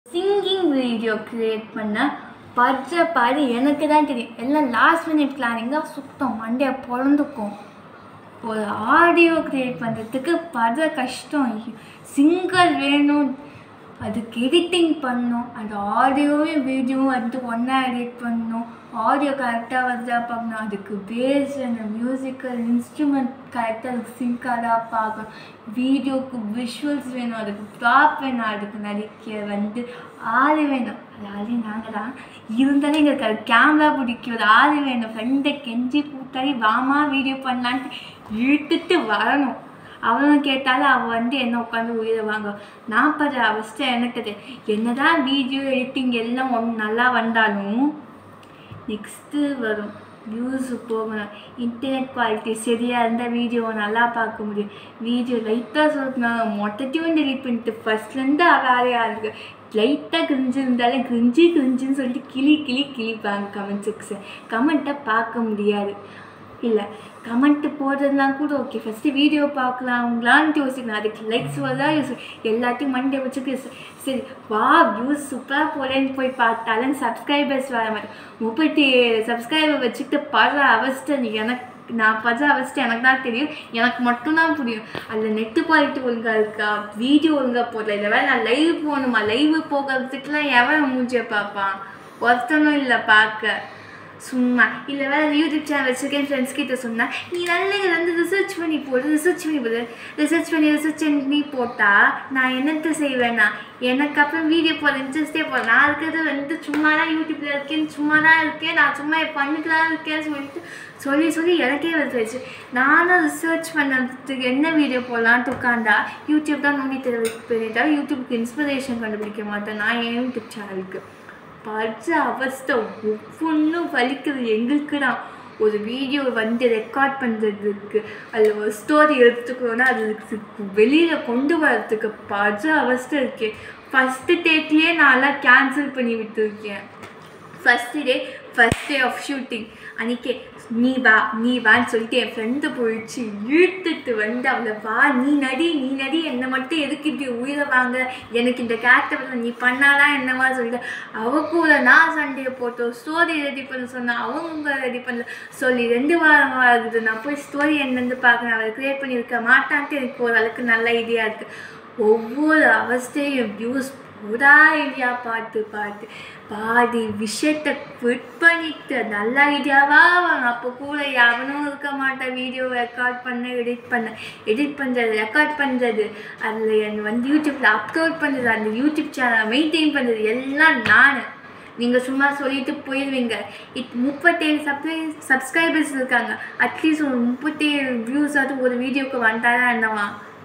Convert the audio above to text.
singing video create பண்ண பட்ற பாடு எனக்கு தான் தெரியும் எல்லாம் லாஸ்ட் மினிட் பிளானிங் தான் சுத்தம் மண்டையை பிறந்துக்கும் ஒரு ஆடியோ க்ரியேட் பண்ணுறதுக்கு படுற கஷ்டம் சிங்கர் வேணும் அதுக்கு எடிட்டிங் பண்ணணும் அந்த ஆடியோவும் வீடியோவும் வந்து ஒன்றா எடிட் பண்ணணும் ஆடியோ கரெக்டாக வருதா பார்க்கணும் அதுக்கு பேஸ் வேணும் மியூசிக்கல் இன்ஸ்ட்ருமெண்ட் கரெக்டாக அதுக்கு சிங்காக பார்க்கணும் வீடியோக்கு விஷுவல்ஸ் வேணும் அதுக்கு ப்ராப் வேணும் அதுக்கு நடிக்க வந்து ஆள் வேணும் அது ஆளே நாங்கள் தான் இருந்தாலும் எங்களுக்கு அது கேமரா பிடிக்கும் ஒரு ஆள் வேணும் ஃப்ரெண்டை கெஞ்சி கூட்டாடி வாமா வீடியோ பண்ணலான்ட்டு இழுத்துட்டு வரணும் அவனும் கேட்டாலும் அவள் வந்து என்ன உட்காந்து உயிரை வாங்க நான் படுற அவஸ்தை எனக்கு தெரியும் என்னதான் வீடியோ எடிட்டிங் எல்லாம் ஒன்று நல்லா வந்தாலும் நெக்ஸ்ட்டு வரும் வியூஸு போகணும் இன்டர்நெட் குவாலிட்டி சரியாக இருந்தால் வீடியோவை நல்லா பார்க்க முடியும் வீடியோ லைட்டாக சொல்லணும் மொத்தத்தையும் டெலிட் பண்ணிட்டு ஃபஸ்ட்லேருந்து வேலையாக இருக்குது லைட்டாக கிரிஞ்சு இருந்தாலும் கிரிஞ்சு கிரிஞ்சுன்னு சொல்லிட்டு கிளி கிளி கிளிப்பாங்க கமெண்ட் செக்ஷன் கமெண்ட்டை பார்க்க முடியாது இல்லை கமெண்ட்டு போடுறதுலாம் கூட ஓகே ஃபஸ்ட்டு வீடியோ பார்க்கலாங்களான்ட்டு யோசிக்கணும் அதுக்கு லைக்ஸ் வருதா யோசி எல்லாத்தையும் மண்டே வச்சுக்கு சரி வா வியூஸ் சூப்பராக போகிறேன்னு போய் பார்த்தாலும் சப்ஸ்கிரைபர்ஸ் வர மாட்டேன் முப்பத்தி ஏழு சப்ஸ்கிரைபர் வச்சுக்கிட்டு படுற அவஸ்தை நீ எனக்கு நான் படுற அவஸ்தை எனக்கு தான் தெரியும் எனக்கு மட்டும்தான் புரியும் அதில் நெட்டு குவாலிட்டி ஒழுங்காக இருக்கா வீடியோ ஒழுங்காக போடல இல்லை வேறு நான் லைவ் போகணுமா லைவ் போகிறதுக்குலாம் எவன் மூஞ்சியை பார்ப்பான் ஒருத்தனும் இல்லை பார்க்க சும்மா இல்லை வேறு யூடியூப் சேனல் வச்சுருக்கேன் ஃப்ரெண்ட்ஸ் கிட்ட சொன்னால் நீ நல்ல வந்து ரிசர்ச் பண்ணி போடு ரிசர்ச் பண்ணி போடு ரிசர்ச் பண்ணி ரிசர்ச் பண்ணி போட்டால் நான் என்னத்தை செய்வேன்னா எனக்கு அப்புறம் வீடியோ போட இன்ட்ரெஸ்டே போட நான் இருக்கிறது வந்து சும்மா தான் யூடியூப்பில் இருக்கேன் சும்மா தான் இருக்கேன் நான் சும்மா பண்ணிட்டு தான் இருக்கேன்னு சொல்லிட்டு சொல்லி சொல்லி எனக்கே வந்துருச்சு நானும் ரிசர்ச் பண்ணுறதுக்கு என்ன வீடியோ போடலான்ட்டு உட்காந்தா யூடியூப் தான் நோண்டி தெரிவிப்பேன் யூடியூப்க்கு இன்ஸ்பிரேஷன் கண்டுபிடிக்க மாட்டேன் நான் என் யூடியூப் சேனலுக்கு படுற அவஸ்தை ஒவ்வொன்றும் வலிக்குது எங்களுக்கு தான் ஒரு வீடியோ வந்து ரெக்கார்ட் பண்ணுறதுக்கு அதில் ஒரு ஸ்டோரி எடுத்துக்கணும்னா அதுக்கு வெளியில் கொண்டு வரதுக்கு படுற அவஸ்தை இருக்கேன் ஃபஸ்ட்டு டேட்லேயே நான்லாம் கேன்சல் பண்ணி விட்டுருக்கேன் first day first day of shooting அன்றைக்கே நீ வா நீ வான்னு சொல்லிட்டு என் ஃப்ரெண்டை போயிடுச்சு இழுத்துட்டு வந்து அவளை வா நீ நடி நீ நடி என்னை மட்டும் எதுக்கு இப்படி உயிரை வாங்க எனக்கு இந்த கேரக்டர் நீ பண்ணாதான் என்னவா சொல்லிட்டு அவ கூட நான் சண்டையை போட்டோம் ஸ்டோரி ரெடி பண்ண சொன்னேன் அவங்க ரெடி பண்ணல சொல்லி ரெண்டு வாரம் ஆகுது நான் போய் ஸ்டோரி என்னன்னு பார்க்குறேன் அவளை க்ரியேட் பண்ணியிருக்க மாட்டான்ட்டு எனக்கு ஓரளவுக்கு நல்ல ஐடியா இருக்குது ஒவ்வொரு அவஸ்தையும் வியூஸ் புதா ஐடியா பார்த்து பார்த்து பாதி விஷயத்தை குவிட் பண்ணிட்டு நல்ல ஐடியாவா வரும் அப்போ கூட எவனும் இருக்க மாட்டேன் வீடியோ ரெக்கார்ட் பண்ண எடிட் பண்ண எடிட் பண்ணுறது ரெக்கார்ட் பண்ணுறது அதில் என் வந்து யூடியூப்பில் அப்லோட் பண்ணுறது அந்த யூடியூப் சேனலை மெயின்டைன் பண்ணுறது எல்லாம் நான் நீங்கள் சும்மா சொல்லிட்டு போயிடுவீங்க இட் முப்பத்தேழு சப்ளை சப்ஸ்கிரைபர்ஸ் இருக்காங்க அட்லீஸ்ட் ஒரு முப்பத்தேழு வியூஸ் அது ஒரு வீடியோக்கு வந்தாதான் என்னவா